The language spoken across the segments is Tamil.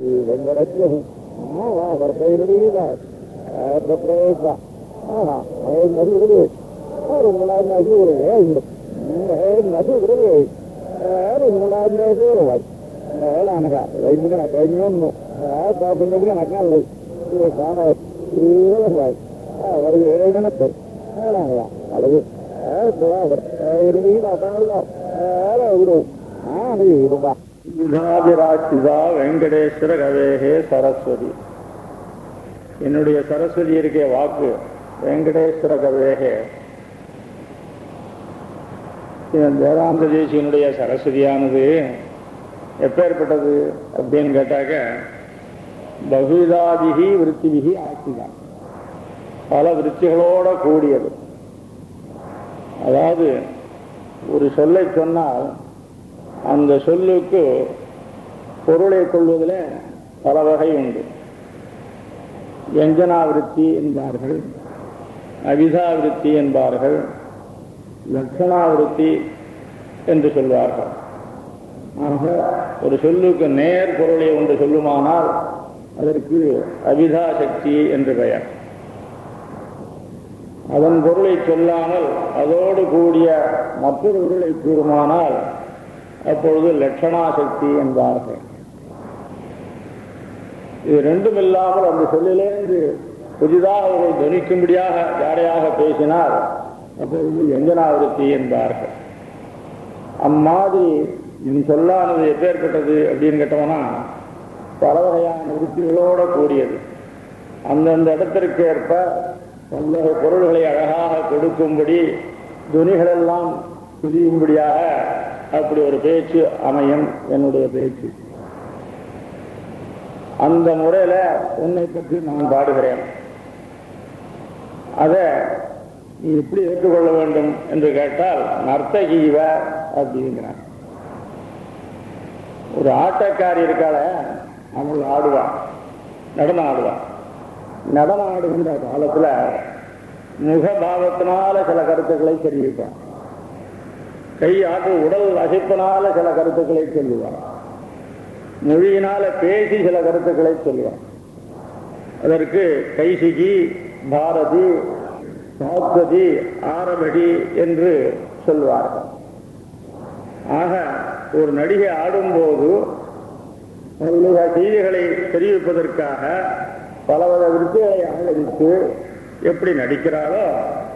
வெங்கடத்வம் வர்த்தையிலுள்ள பிரேச நசுகிறது மூணாவது நசுகிறது நசுகிறது மூணாவது நசுகிறது అనగా రైతుగా రైతు పాపంగా నకాలు చాలా அவருக்கு ஏழன பேர் அழகு யுதாபிராட்சிதா வெங்கடேஸ்வர கவேகே சரஸ்வதி என்னுடைய சரஸ்வதி இருக்கிய வாக்கு வெங்கடேஸ்வர கவேகே இதன் வேதாந்த தேசியனுடைய சரஸ்வதியானது எப்பேற்பட்டது அப்படின்னு கேட்டாக்க பகுதாதிகி விருத்திபிகி ஆட்சிதான் பல விருத்திகளோட கூடியது அதாவது ஒரு சொல்லை சொன்னால் அந்த சொல்லுக்கு பொருளை கொள்வதில் பல வகை உண்டு வியஞ்சனாவிருத்தி என்பார்கள் அவிதாவிருத்தி என்பார்கள் லட்சணாவிருத்தி என்று சொல்வார்கள் ஆக ஒரு சொல்லுக்கு நேர் பொருளை ஒன்று சொல்லுமானால் அதற்கு அவிதா சக்தி என்று பெயர் அதன் பொருளை சொல்லாமல் அதோடு கூடிய மற்றொரு பொருளை கூறுமானால் அப்பொழுது லட்சணா சக்தி என்பார்கள் இது ரெண்டும் இல்லாமல் அந்த சொல்லிலேருந்து புதிதாக ஒரு துணிக்கும்படியாக யாரையாக பேசினால் அப்பொழுது எஞ்சனாவிருத்தி என்பார்கள் அம்மாதிரி என் சொல்லானது எப்பேற்பட்டது அப்படின்னு கேட்டோம்னா பல வகையான விருத்திகளோட கூடியது அந்தந்த இடத்திற்கு ஏற்ப பல்வகை பொருள்களை அழகாக கொடுக்கும்படி துணிகளெல்லாம் புரியும்படியாக அப்படி ஒரு பேச்சு அமையும் என்னுடைய பேச்சு அந்த முறையில உன்னை பற்றி நான் பாடுகிறேன் அதை நீ எப்படி ஏற்றுக்கொள்ள வேண்டும் என்று கேட்டால் நர்த்தகீவ அப்படிங்கிறான் ஒரு ஆட்டக்காரி இருக்காள அவள் ஆடுவான் நடனம் ஆடுவான் நடனம் ஆடுகின்ற காலத்துல முகபாவத்தினால சில கருத்துக்களை தெரிவிப்பான் கை ஆட்டு உடல் அசைப்பினால சில கருத்துக்களை சொல்லுவான் மொழியினால பேசி சில கருத்துக்களை சொல்லுவான் அதற்கு கைசிகி பாரதி சாத்வதி ஆரபடி என்று சொல்வார்கள் ஆக ஒரு நடிகை ஆடும்போது அவர்களுடைய செய்திகளை தெரிவிப்பதற்காக பலவித விருத்திகளை ஆதரித்து எப்படி நடிக்கிறாளோ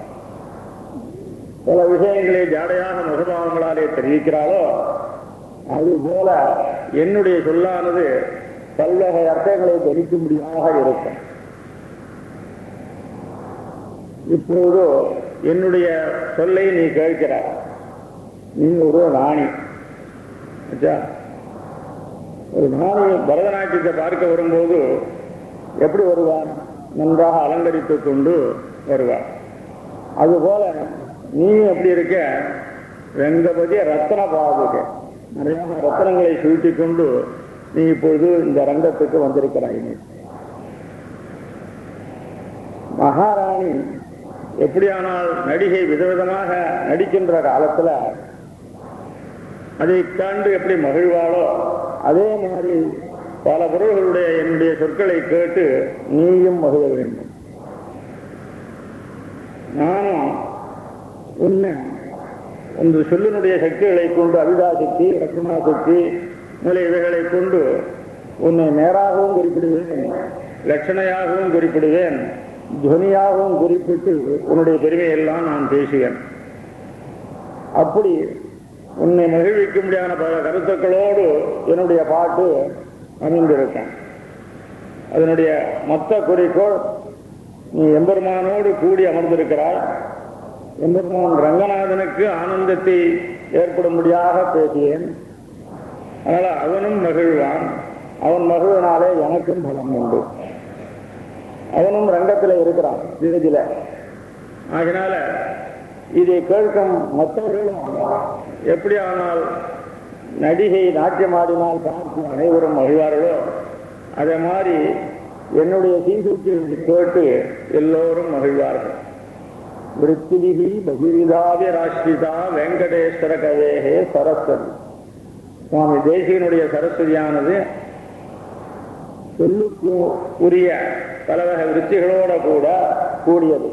பல விஷயங்களை ஜாடையாக முகபாவங்களாலே தெரிவிக்கிறாளோ அதுபோல என்னுடைய சொல்லானது பல்வகை அர்த்தங்களை தெரிவிக்கும்படியாக இருக்கும் இப்போது என்னுடைய சொல்லை நீ கேட்கிறாய் நீ ஒரு ராணி ஆச்சா? ஒரு ராணி பரதநாட்டியத்தை பார்க்க வரும்போது எப்படி வருவார் நன்றாக அலங்கரித்துக் கொண்டு வருவார் அதுபோல நீ எப்படி இருக்க வெங்கபதி ரத்தன பாதுக நிறைய ரத்தனங்களை சூழ்த்திக் கொண்டு நீ இப்பொழுது இந்த ரங்கத்துக்கு வந்திருக்கிறாய் நீ மகாராணி எப்படியானால் நடிகை விதவிதமாக நடிக்கின்ற காலத்துல அதை கண்டு எப்படி மகிழ்வாளோ அதே மாதிரி பல பொருள்களுடைய என்னுடைய சொற்களை கேட்டு நீயும் மகிழ வேண்டும் நானும் உன்னை இந்த சொல்லினுடைய சக்திகளை கொண்டு அவிதா சக்தி ரத்னா சக்தி முதலிய இவைகளை கொண்டு உன்னை நேராகவும் குறிப்பிடுவேன் லட்சணையாகவும் குறிப்பிடுவேன் துவனியாகவும் குறிப்பிட்டு உன்னுடைய பெருமையெல்லாம் நான் பேசுவேன் அப்படி உன்னை மகிழ்விக்கும்படியான பல கருத்துக்களோடு என்னுடைய பாட்டு அமைந்திருக்கேன் அதனுடைய மொத்த குறிக்கோள் நீ எம்பெருமானோடு கூடி அமர்ந்திருக்கிறாய் எம்பெருமான் ரங்கநாதனுக்கு ஆனந்தத்தை ஏற்படும்படியாக பேசியேன் அதனால அவனும் மகிழ்வான் அவன் மகிழ்வினாலே எனக்கும் பலம் உண்டு அவனும் ரங்கத்தில் இருக்கிறான் விருதில ஆகினால இதை கேட்கும் மற்றவர்களும் எப்படி ஆனால் நடிகை நாட்டியமாடினால் பார்த்து அனைவரும் மகிழ்வார்களோ அதே மாதிரி என்னுடைய சீசூக்கியை கேட்டு எல்லோரும் மகிழ்வார்கள் விருத்திவிகி பகிரிதாவிய ராஷ்டிதா வெங்கடேஸ்வர கவேகே சரஸ்வதி சுவாமி தேசிகனுடைய சரஸ்வதியானது சொல்லுக்கு உரிய பலவகை விருத்திகளோட கூட கூடியது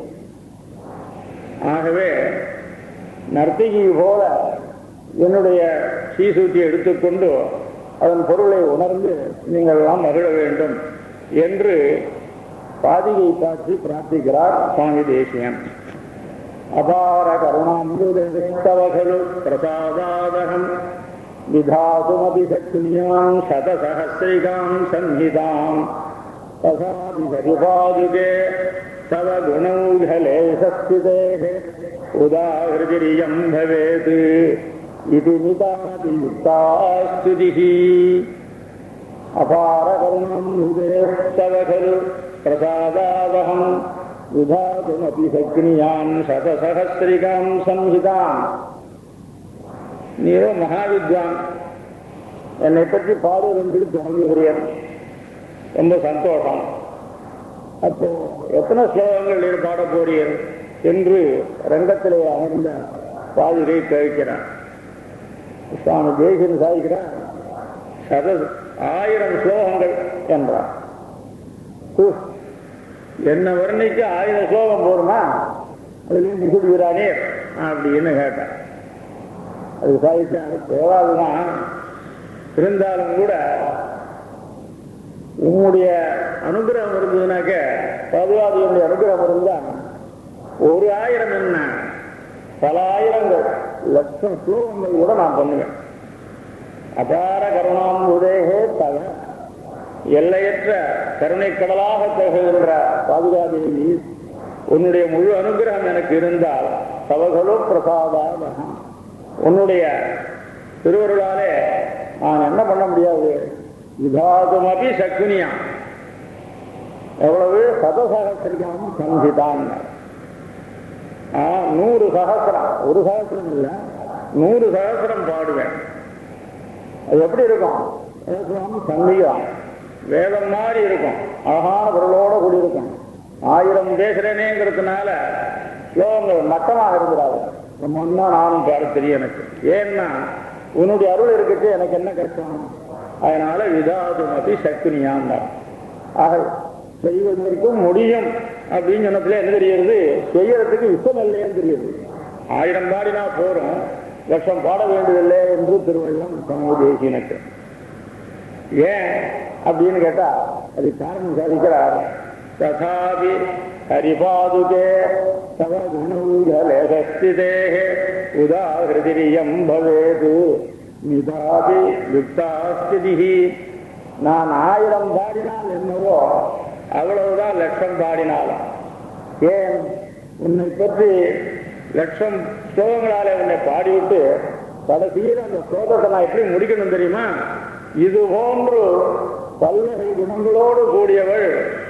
ஆகவே நர்த்தகி போல என்னுடைய சீசூட்டியை எடுத்துக்கொண்டு அதன் பொருளை உணர்ந்து நீங்கள் எல்லாம் மகிழ வேண்டும் என்று பாதிகை காட்சி பிரார்த்திக்கிறார் சுவாமி தேசியன் அபார கருணாம்புதவகலு பிரசாதாதகம் விதாதுமபி சக்னியாம் சதசஹசிரிகாம் சந்நிதாம் ததாபி சரிபாதுகே தவ குணௌகலே சஸ்திதேः உதாகிருதிரியம் பவேத் இது நிதாதி யுக்தாஸ்துதிः அபார கருணம் ஹிருதேஸ்தவ खलु பிரசாதாவகம் விதாதுமபி சக்னியாம் சதசஹசிரிகாம் சம்ஹிதாம் நீரோ மகாவித்வான் என்னை பற்றி பாடுவதற்கு தொடங்குகிறேன் ரொம்ப சந்தோஷம் அப்போ எத்தனை ஸ்லோகங்கள் நீர் பாட போறீர் என்று ரங்கத்திலே அமர்ந்த பாதுகை கேட்கிறான் சுவாமி தேசியன் சாதிக்கிறார் சத ஆயிரம் ஸ்லோகங்கள் என்றார் ஹு, என்ன வர்ணிக்க ஆயிரம் ஸ்லோகம் போருமா அதுலேயும் முடிச்சுடுகிறானே அப்படின்னு கேட்டான் அது சாதிச்சான் தேவாதுதான் இருந்தாலும் கூட உன்னுடைய அனுகிரகம் இருந்ததுனாக்க பதுவாதியுடைய அனுகிரகம் இருந்தா ஒரு ஆயிரம் என்ன பல ஆயிரங்கள் லட்சம் ஸ்லோகங்கள் கூட நான் பண்ணுவேன் அபார கருணாம்புதேகே தவ எல்லையற்ற கருணை கடலாக திகழ்கின்ற பாதுகாதேவி உன்னுடைய முழு அனுகிரகம் எனக்கு இருந்தால் தவகளோ பிரசாதாமகம் உன்னுடைய திருவருளாலே நான் என்ன பண்ண முடியாது விதாதுமபி சக்குனியா எவ்வளவு சதசகசிரிகாம சம்ஹிதான் நூறு சகசிரம் ஒரு சகசிரம் இல்ல நூறு சகசிரம் பாடுவேன் அது எப்படி இருக்கும் சகசிரம் சந்திகம் வேதம் மாதிரி இருக்கும் அழகான பொருளோட கூடி இருக்கும் ஆயிரம் பேசுறேனேங்கிறதுனால ஸ்லோகங்கள் மட்டமாக இருக்கிறாரு முன்னா நானும் பாட தெரியும் எனக்கு ஏன்னா உன்னுடைய அருள் இருக்குச்சு எனக்கு என்ன கஷ்டம் அதனால விதாதுமதி சக்குனியான் ஆக செய்வதற்கும் முடியும் அப்படின்னு சொன்னதுல என்ன தெரியுது செய்யறதுக்கு விஷம் இல்லைன்னு தெரியுது ஆயிரம் பாடினா போறோம் லட்சம் பாட வேண்டியதில்லை என்று திருவள்ளம் சமூக தேசியனுக்கு ஏன் அப்படின்னு கேட்டா அது காரணம் சாதிக்கிறார் ததாபி ஹரிபாதுகே தவ குணூகலேசஸ்திதேः உதாகிருதிரியம் பவேது நிதாபி யுக்தாஸ்திதிஹி நான் ஆயிரம் பாடினால் என்னவோ அவ்வளவுதான் லட்சம் பாடினாலும் ஏன் உன்னை பற்றி லட்சம் ஸ்லோகங்களாலே உன்னை பாடிவிட்டு கடைசியில் அந்த ஸ்லோகத்தை நான் எப்படி முடிக்கணும் தெரியுமா இது போன்று பல்வகை குணங்களோடு கூடியவள்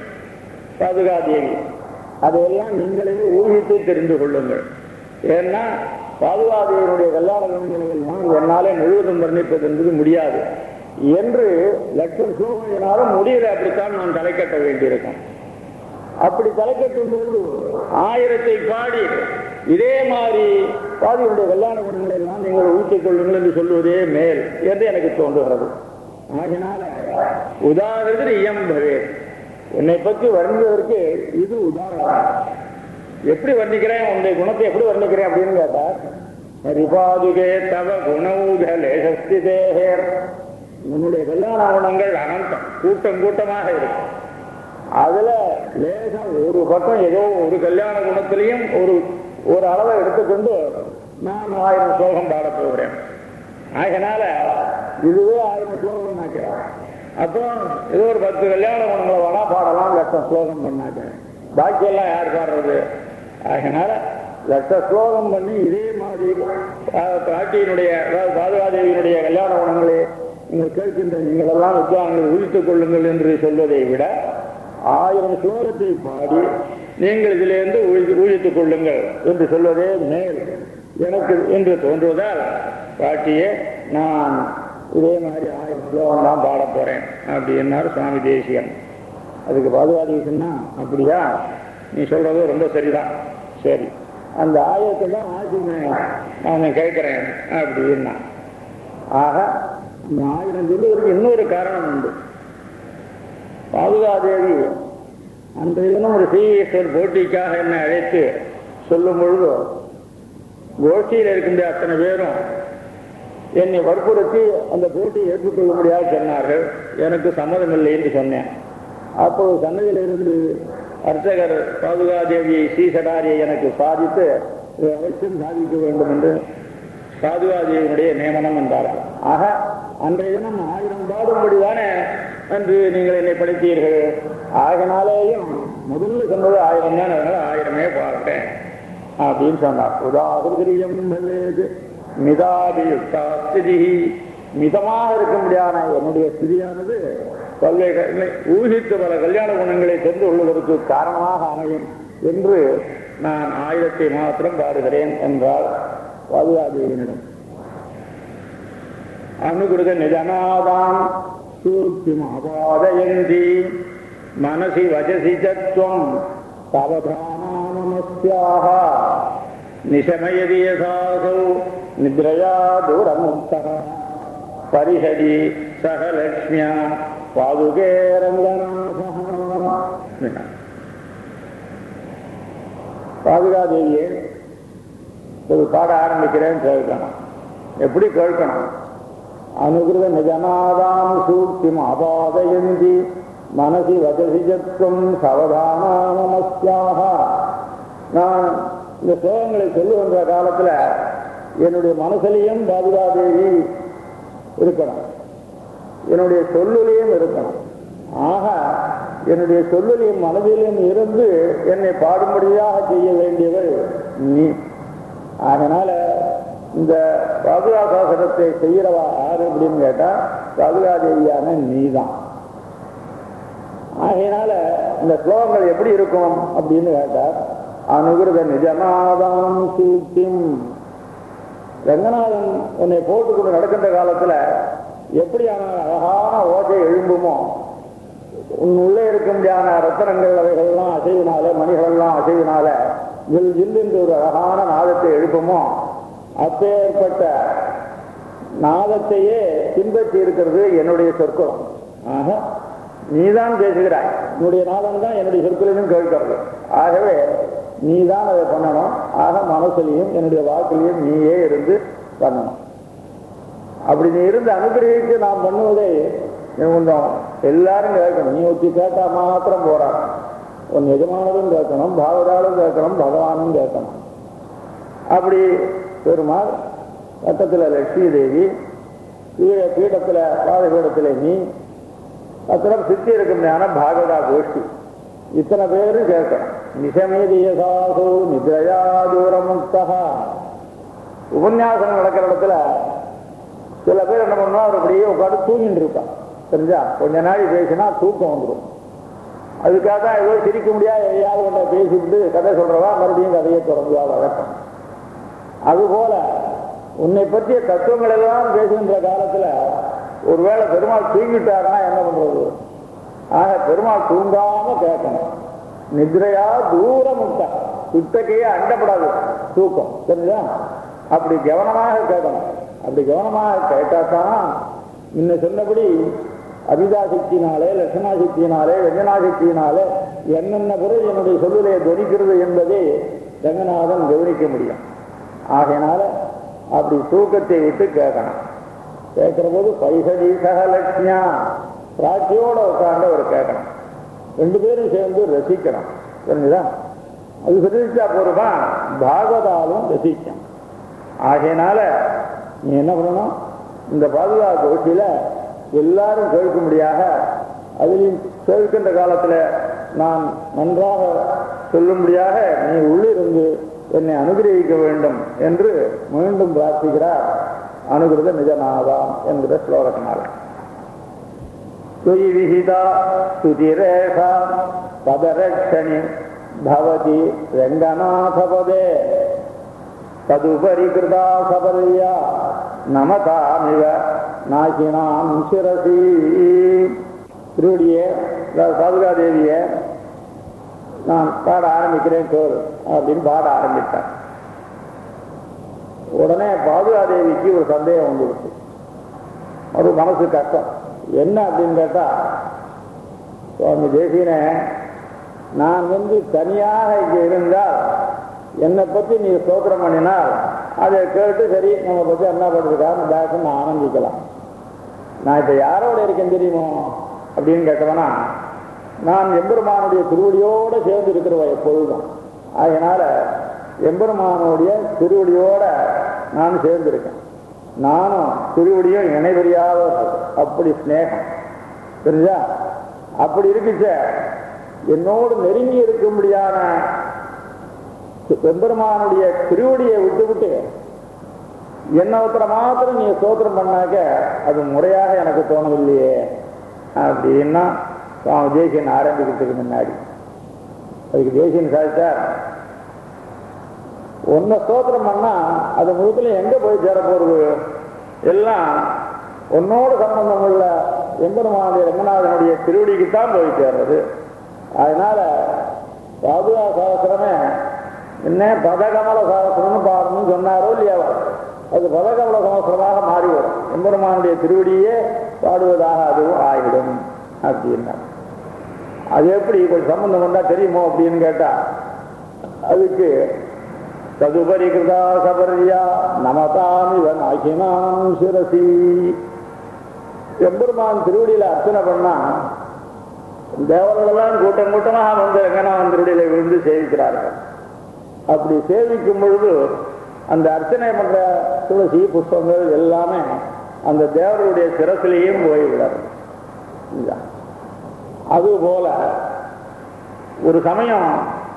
பாதுகாதேவி அதையெல்லாம் நீங்களே ஊகித்து தெரிந்து கொள்ளுங்கள் ஏன்னா பாதுகாதேவியினுடைய கல்யாண குணங்களை எல்லாம் என்னாலே முழுவதும் வர்ணிப்பது என்பது முடியாது என்று லட்சம் ஸ்லோகங்களாலும் முடியல அப்படித்தான் நான் தலை கட்ட வேண்டியிருக்கும் அப்படி தலை கட்டும் பொழுது ஆயிரத்தை பாடி இதே மாதிரி பாதியுடைய கல்யாண குணங்களை எல்லாம் நீங்கள் ஊற்றிக் கொள்ளுங்கள் என்று சொல்வதே மேல் என்று எனக்கு தோன்றுகிறது ஆகினால உதாரணத்தில் இயம்பவே உன்னை பற்றி வர்ணிப்பதற்கு இது உதாரணம் எப்படி வர்ணிக்கிறேன் உன்னுடைய குணத்தை எப்படி வர்ணிக்கிறேன் அப்படின்னு கேட்டா ஹரிபாதுகே தவ குணௌகலே சக்தி தேகேர் உன்னுடைய கல்யாண குணங்கள் அனந்தம் கூட்டம் கூட்டமாக இருக்கும் அதுல லேசம் ஒரு பக்கம் ஏதோ ஒரு கல்யாண குணத்திலையும் ஒரு ஒரு அளவை எடுத்துக்கொண்டு நான் ஆயிரம் ஸ்லோகம் பாடப் போகிறேன் ஆகினால இதுவே ஆயிரம் ஸ்லோகம் நினைக்கிறேன் அப்புறம் ஏதோ ஒரு பத்து கல்யாண குணங்களை வேணா பாடலாம் லட்சம் ஸ்லோகம் பண்ணாக்க பாக்கியெல்லாம் யார் பாடுறது ஆகினால லட்ச ஸ்லோகம் பண்ணி இதே மாதிரி அஹ், பாட்டியினுடைய அதாவது பாதுகாதேவியினுடைய கல்யாண குணங்களை நீங்கள் கேட்கின்ற நீங்கள் எல்லாம் வித்வான்களை உதித்துக் கொள்ளுங்கள் என்று சொல்வதை விட ஆயிரம் ஸ்லோகத்தை பாடி நீங்கள் இதிலிருந்து ஊழி- ஊழித்துக் கொள்ளுங்கள் என்று சொல்வதே மேல் எனக்கு என்று தோன்றுவதால் பாட்டியே நான் இதே மாதிரி ஆயிரம் ஸ்லோகம் தான் பாட போறேன் அப்படின்னாரு சுவாமி தேசியன் அதுக்கு பாதுகாதி சொன்னா அப்படியா நீ சொல்றது ரொம்ப சரிதான் சரி அந்த ஆயிரத்தை தான் ஆசிங்க நான் கேட்கிறேன் அப்படின்னா ஆக இந்த ஆயிரம் சொல்லுவதற்கு இன்னொரு காரணம் உண்டு பாதுகாதேவி அன்றைய தினம் ஒரு ஸ்ரீஈஸ்வர் போட்டிக்காக என்னை அழைத்து சொல்லும் பொழுது கோஷ்டியில் இருக்கின்ற அத்தனை பேரும் என்னை வற்புறுத்தி அந்த போட்டியை ஏற்றுக்கொள்ள முடியாது சொன்னார்கள் எனக்கு சம்மதம் இல்லை என்று சொன்னேன் அப்போது சன்னதியில் இருந்து அர்ச்சகர் பாதுகாதேவியை ஸ்ரீசடாரியை எனக்கு சாதித்து இதை அவசியம் சாதிக்க வேண்டும் என்று பாதுகாதேவியினுடைய நியமனம் என்றார்கள் ஆக அன்றைய தினம் ஆயிரம் பாடும்படி தானே என்று நீங்கள் என்னை படித்தீர்கள் ஆகினாலேயும் முதல்ல சொன்னது ஆயிரம் தான் அதனால ஆயிரமே பாடுறேன் அப்படின்னு சொன்னார் உதாகிரியம் மிதாபியுக்தா ஸ்திதி மிதமாக இருக்க முடியாத என்னுடைய ஸ்திதியானது பல்வேறு ஊகித்து பல கல்யாண குணங்களை தெரிந்து கொள்வதற்கு காரணமாக அமையும் என்று நான் ஆயிரத்தை மாத்திரம் பாடுகிறேன் என்றால் பாதுகாதேவியினிடம் அனுகிருத நிஜநாதாம் சூர்த்திமாபாதயந்தி மனசி வஜசி சத்வம் தவதானாமஸ்யாக நிசமயதி யசாசௌ நித்ரயா தூரமுக்தः பரிஹரி சக லக்ஷ்மியா பாதுகே ரங்கநாதः பாதுகாதேவியே ஒரு பாட ஆரம்பிக்கிறேன்னு கேட்கணும் எப்படி கேட்கணும் அனுகிருத நிஜநாதாம் சூக்திம் அபாதயந்தி மனசி வதசி ஜத்வம் சவதானாமஸ்யாக நான் இந்த ஸ்லோகங்களை சொல்லி வந்த காலத்துல என்னுடைய மனசுலையும் பாதுகாதேவி இருக்கணும் என்னுடைய சொல்லுலையும் இருக்கணும் ஆக என்னுடைய சொல்லுலையும் மனதிலும் இருந்து என்னை பாடும்படியாக செய்ய வேண்டியவள் நீ அதனால இந்த பாதுகாசாசனத்தை செய்யறவா யாரு அப்படின்னு கேட்டா பாதுகாதேவியான நீதான் ஆகையினால இந்த ஸ்லோகங்கள் எப்படி இருக்கும் அப்படின்னு கேட்டா அனுகிருத நிஜநாதாம் சூத்திம் ரங்கநாதன் உன்னை போட்டுக்கொண்டு நடக்கின்ற காலத்துல எப்படியான அழகான ஓசை எழும்புமோ உன் உள்ளே இருக்க முடியாத ரத்தனங்கள் அவைகள்லாம் அசைவினால மணிகளெல்லாம் அசைவினால ஜில் ஜில் என்று ஒரு அழகான நாதத்தை எழுப்புமோ அப்பேற்பட்ட நாதத்தையே பின்பற்றி இருக்கிறது என்னுடைய சொற்குலம் ஆக நீதான் பேசுகிறாய் உன்னுடைய நாதம் தான் என்னுடைய சொற்களிலும் கேட்கிறது ஆகவே நீதான் அதை பண்ணணும் ஆக மனசுலையும் என்னுடைய வாக்குலையும் நீயே இருந்து பண்ணணும் அப்படி நீ இருந்து அனுகிரகித்து நாம் பண்ணுவதை நீ கொஞ்சம் எல்லாரும் கேட்கணும் நீ ஒத்தி கேட்டா மாத்திரம் போறான் உன் எஜமானதும் கேட்கணும் பாவதாலும் கேட்கணும் பகவானும் கேட்கணும் அப்படி பெருமாள் பக்கத்தில் லட்சுமி தேவி கீழே பீடத்தில் பாதபீடத்தில் நீ அத்தனை சித்தி இருக்கும் ஞானம் பாகவதா கோஷ்டி இத்தனை பேரு கேட்கணும் நிசமேதியசாசோ நித்ரயா தூரமுக்தா உபன்யாசனம் நடக்கிற இடத்துல சில பேர் என்ன பண்ணுவா அவர் அப்படியே உட்காந்து தூங்கிட்டு இருப்பான் தெரிஞ்சா கொஞ்ச நாள் பேசினா தூக்கம் வந்துடும் அதுக்காக தான் ஏதோ சிரிக்க முடியாது எதையாவது கொண்ட பேசிவிட்டு கதை சொல்றவா மறுபடியும் கதையை தொடர்ந்து வழக்கம் அதுபோல உன்னை பற்றிய தத்துவங்கள் எல்லாம் பேசுகின்ற காலத்துல ஒருவேளை பெருமாள் தூங்கிட்டாருன்னா என்ன பண்றது ஆக பெருமாள் தூங்காம கேட்கணும் நித்ரையா தூரம் விட்டா சுத்தக்கையே அண்டப்படாது தூக்கம் தெரிஞ்சா அப்படி கவனமாக கேட்கணும் அப்படி கவனமாக கேட்டாதான் முன்ன சொன்னபடி அபிதாசக்தினாலே லட்சணாசக்தியினாலே வெஞ்சனாசக்தியினாலே என்னென்ன பொருள் என்னுடைய சொல்லுடைய துணிக்கிறது என்பதை ரங்கநாதன் கவனிக்க முடியும் ஆகையினால அப்படி தூக்கத்தை விட்டு கேட்கணும் கேட்கிற போது பைசடி சகலட்சுமியா பிராட்சியோட உட்கார்ந்து அவர் கேட்கணும் ரெண்டு பேரும் சேர்ந்து ரசிக்கணும் தெரிஞ்சுதா அது ரசிச்சா போருமா பாகவதாலும் ரசிக்கும் ஆகையினால நீ என்ன பண்ணணும் இந்த பாதுகாப்பு கோஷ்டியில எல்லாரும் கேட்கும்படியாக அதிலையும் கேட்கின்ற காலத்துல நான் நன்றாக சொல்லும்படியாக நீ உள்ளிருந்து என்னை அனுகிரகிக்க வேண்டும் என்று மீண்டும் பிரார்த்திக்கிறார் அனுகிருத நிஜநாதாம் என்கிற ஸ்லோகத்தினால துயி விஹிதா துதிரேகா பதரட்சணி பவதி ரங்கநாதபதே ததுபரி கிருதா சபல்யா நமதாமிவ நாகினாம் சிரசி திருவடியே பாதுகாதேவியே நான் பாட ஆரம்பிக்கிறேன் சோறு அப்படின்னு பாட ஆரம்பித்தேன் உடனே பாதுகாதேவிக்கு ஒரு சந்தேகம் வந்துடுச்சு ஒரு மனசு கஷ்டம் என்ன அப்படின்னு கேட்டா சுவாமி தேசியனே நான் வந்து தனியாக இங்கே இருந்தால் என்னை பற்றி நீ ஸ்தோத்திரம் பண்ணினால் அதை கேட்டு சரி நம்ம பற்றி என்ன பண்ணுறதுக்காக தாசன் நான் ஆனந்திக்கலாம் நான் இப்போ யாரோட இருக்கேன் தெரியுமோ அப்படின்னு கேட்டவனா நான் எம்பெருமானுடைய திருவடியோடு சேர்ந்து இருக்கிறவ எப்பொழுதும் அதனால எம்பெருமானுடைய திருவடியோட நான் சேர்ந்திருக்கேன் நானும் திருவடியும் இணைவறியாத அப்படி ஸ்நேகம் தெரிஞ்சா அப்படி இருக்குச்ச என்னோடு நெருங்கி இருக்கும்படியான எம்பெருமானுடைய திருவடியை விட்டு விட்டு என்ன ஒருத்தரை மாத்திரம் நீ சோத்திரம் பண்ணாக்க அது முறையாக எனக்கு தோணவில்லையே அப்படின்னா சுவாமி தேசியன் ஆரம்பிக்கிறதுக்கு முன்னாடி அதுக்கு தேசியன் சாதிச்சார் ஒன்ன ஸ்தோத்திரம் பண்ணா அது முழுக்கல எங்க போய் சேர போறது எல்லாம் உன்னோடு சம்பந்தம் உள்ள எம்பெருமானுடைய ரங்கநாதனுடைய திருவடிக்கு தான் போய் சேர்றது அதனால பாதுகா சாஸ்திரமே என்ன பதகமல சாஸ்திரம்னு பாடணும்னு சொன்னாரோ இல்லையா அது பதகமல சாஸ்திரமாக மாறிவிடும் எம்பெருமானுடைய திருவடியே பாடுவதாக அதுவும் ஆகிடும் அப்படின்னா அது எப்படி கொஞ்சம் சம்பந்தம் வந்தா தெரியுமோ அப்படின்னு கேட்டா அதுக்கு ததுபரி கிருதா சபரியா நமதாமிவன் அகினாம் சிரசி எம்பெருமான் திருவடியில அர்ச்சனை பண்ணா தேவர்களெல்லாம் கூட்டம் கூட்டமாக வந்து ரங்கநாதன் திருவடியில விழுந்து சேவிக்கிறார்கள் அப்படி சேவிக்கும் பொழுது அந்த அர்ச்சனை பண்ற துளசி புஷ்பங்கள் எல்லாமே அந்த தேவருடைய சிரசிலையும் போய்விடாது அதுபோல ஒரு சமயம்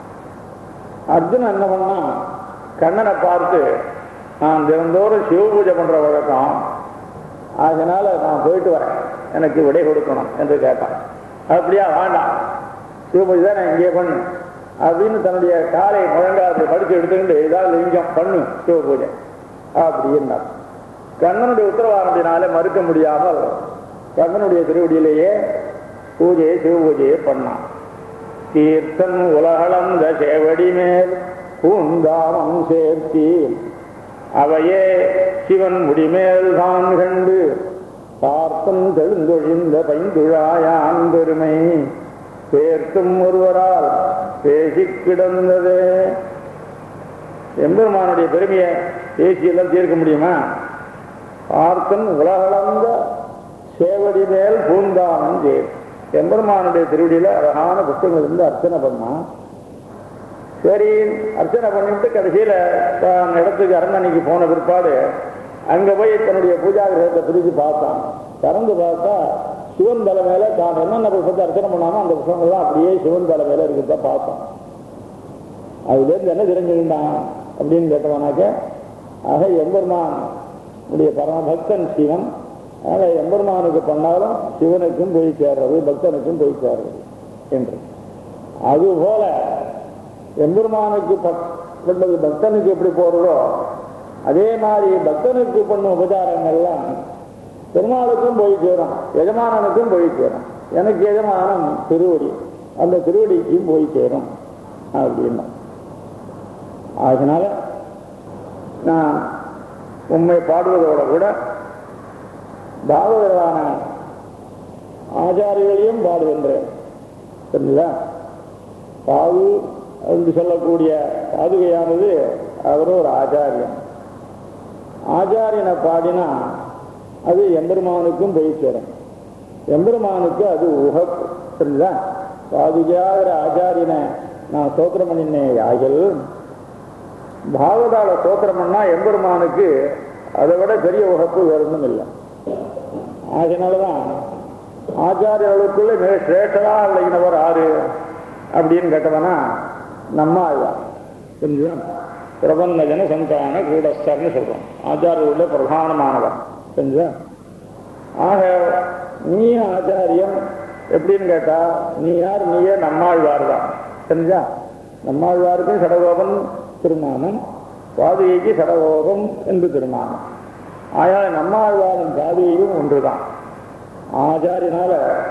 அர்ஜுனன் என்ன பண்ணா கண்ணனை பார்த்து நான் தினந்தோறும் சிவ பூஜை பண்ற வழக்கம் அதனால நான் போயிட்டு வரேன் எனக்கு விடை கொடுக்கணும் என்று கேட்டான் அப்படியா வேண்டாம் சிவ பூஜை தான் நான் இங்கே பண்ணு அப்படின்னு தன்னுடைய காலை முழங்காலத்தை படிச்சு எடுத்துக்கிட்டு ஏதாவது லிங்கம் பண்ணு சிவ பூஜை அப்படின்னார் கண்ணனுடைய உத்தரவாதத்தினாலே மறுக்க முடியாமல் கண்ணனுடைய திருவடியிலேயே பூஜையை சிவ பூஜையை பண்ணான் தீர்த்தன் உலகளந்த சேவடி மேல் பூந்தாமம் சேர்த்தி அவையே சிவன் முடிமேல் தான் கண்டு பார்த்தன் தெழுந்தொழிந்த பைந்துழாயான் பெருமை சேர்த்தும் ஒருவரால் பேசி கிடந்ததே எம்பெருமானுடைய பெருமையை பேசியெல்லாம் தீர்க்க முடியுமா பார்த்தன் உலகளந்த சேவடி மேல் பூந்தாமன் சேர் எம்பெருமானுடைய திருவடியில அழகான புத்தகங்கள் இருந்து அர்ச்சனை பண்ணான் சரி அர்ச்சனை பண்ணிவிட்டு கடைசியில தான் இடத்துக்கு அரண்மனைக்கு போன பிற்பாடு அங்க போய் தன்னுடைய பூஜா கிரகத்தை பிரித்து பார்த்தான் திறந்து பார்த்தா சிவன் தலை மேல தான் என்னென்ன புஷ்பத்தை அர்ச்சனை பண்ணாமோ அந்த புஷ்பங்கள்லாம் அப்படியே சிவன் தலை மேல இருக்கிறத பார்த்தோம் அதுல இருந்து என்ன தெரிஞ்சுக்கிட்டான் அப்படின்னு கேட்டவனாக்க ஆக எம்பெருமான் உடைய பரமபக்தன் சிவன் அதனால எம்பெருமானுக்கு பண்ணாலும் சிவனுக்கும் போய் சேர்றது பக்தனுக்கும் போய் சேர்றது என்று அதுபோல எம்பெருமானுக்கு பண்ணது பக்தனுக்கு எப்படி போறதோ அதே மாதிரி பக்தனுக்கு பண்ணும் உபச்சாரங்கள்லாம் பெருமாளுக்கும் போய் சேரும் எஜமானனுக்கும் போய் சேரும் எனக்கு எஜமானம் திருவடி அந்த திருவடிக்கும் போய் சேரும் அப்படின்னா அதனால நான் உண்மை பாடுவதோட கூட பாகவதரான ஆச்சாரியர்களையும் பாடுகின்றேன் சரிங்களா பாது என்று சொல்லக்கூடிய பாதுகையானது அவர் ஒரு ஆச்சாரியன் ஆச்சாரியனை பாடினா அது எம்பெருமானுக்கும் போய் சேரும் எம்பெருமானுக்கு அது உகப்பு சரிங்களா பாதுகையாகிற ஆச்சாரியனை நான் சோத்திரம் பண்ணினேன் யாகில் பாகவதால சோத்திரம் பண்ணா எம்பெருமானுக்கு அதை விட பெரிய உகப்பு வேறு ஒன்றும் இல்லை அதனாலதான் ஆச்சாரியர்களுக்குள்ள மிக சிரேஷ்டதாக விளங்கினவர் ஆறு அப்படின்னு கேட்டவனா நம்ம ஆழ்வார் புரிஞ்சுதா பிரபந்த ஜன சந்தான கூடஸ்தர்னு சொல்றோம் ஆச்சாரியர்களுடைய பிரதானமானவர் புரிஞ்சுதா ஆக நீ ஆச்சாரியம் எப்படின்னு கேட்டா நீ யார் நீயே நம்மாழ்வார் தான் தெரிஞ்சா நம்மாழ்வாருக்கும் சடகோபன் திருநாமம் பாதுகைக்கு சடகோபம் என்று திருநாமம் ஆயால் நம்மாழ்வாரின் பாதுகையும் ஒன்றுதான் ஆச்சாரியனால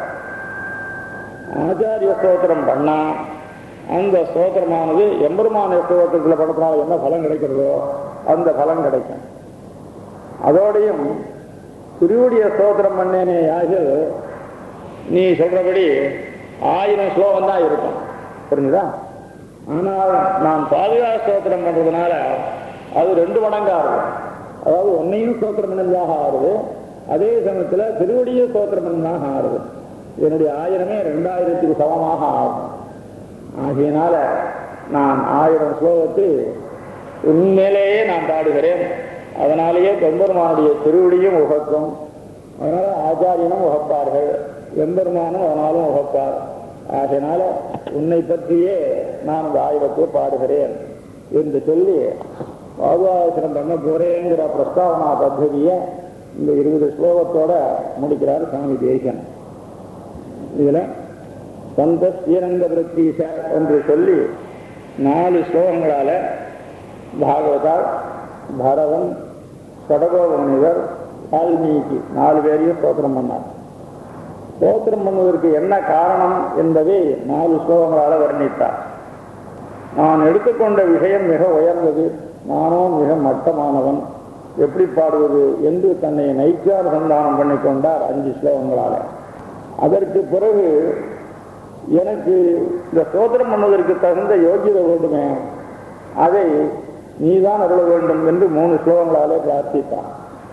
ஆச்சாரிய ஸ்தோத்திரம் பண்ணா அந்த ஸ்தோத்திரமானது எம்பெருமான ஸ்தோத்திரத்தில் படத்தினால என்ன பலன் கிடைக்கிறதோ அந்த பலன் கிடைக்கும் அதோடையும் திருவுடைய ஸ்தோத்திரம் பண்ணேனே ஆகிய நீ சொல்றபடி ஆயிரம் ஸ்லோகம் தான் இருக்கும் புரிஞ்சுதா ஆனால் நான் பாதுகா ஸ்தோத்திரம் பண்றதுனால அது ரெண்டு மடங்கா இருக்கும் அதாவது ஒன்னையும் ஸ்தோத்திரம் பண்ணதாக ஆறுது அதே சமயத்துல திருவடியும் ஸ்தோத்திரம் பண்ணதாக ஆறுது என்னுடைய ஆயிரமே ரெண்டாயிரத்துக்கு சமமாக ஆகும் ஆகையினால நான் ஆயிரம் ஸ்லோகத்தை உண்மையிலேயே நான் பாடுகிறேன் அதனாலேயே பெரும்பெருமானுடைய திருவடியும் உகக்கும் அதனால ஆச்சாரியனும் உகப்பார்கள் எம்பெருமானும் அதனாலும் உகப்பார் ஆகையினால உன்னை பற்றியே நான் இந்த ஆயிரத்தை பாடுகிறேன் என்று சொல்லி பாதுகாசனம் பண்ண போறேங்கிற பிரஸ்தாவனா பத்ததியை இந்த இருபது ஸ்லோகத்தோட முடிக்கிறார் சுவாமி தேசன் இதுல சந்த ஸ்ரீரங்க பிரத்தீச என்று சொல்லி நாலு ஸ்லோகங்களால பாகவதால் பரதன் சடகோப முனிவர் வால்மீகி நாலு பேரையும் ஸ்தோத்திரம் பண்ணார் ஸ்தோத்திரம் பண்ணுவதற்கு என்ன காரணம் என்பதை நாலு ஸ்லோகங்களால வர்ணித்தார் நான் எடுத்துக்கொண்ட விஷயம் மிக உயர்ந்தது நானும் மிக மட்டமானவன் எப்படி பாடுவது என்று தன்னை நைச்சானுசந்தானம் பண்ணி கொண்டார் அஞ்சு ஸ்லோகங்களால அதற்கு பிறகு எனக்கு இந்த ஸ்தோத்திரம் பண்ணுவதற்கு தகுந்த யோகியதை வேண்டுமே அதை நீதான் அருள வேண்டும் என்று மூணு ஸ்லோகங்களாலே பிரார்த்தித்தான்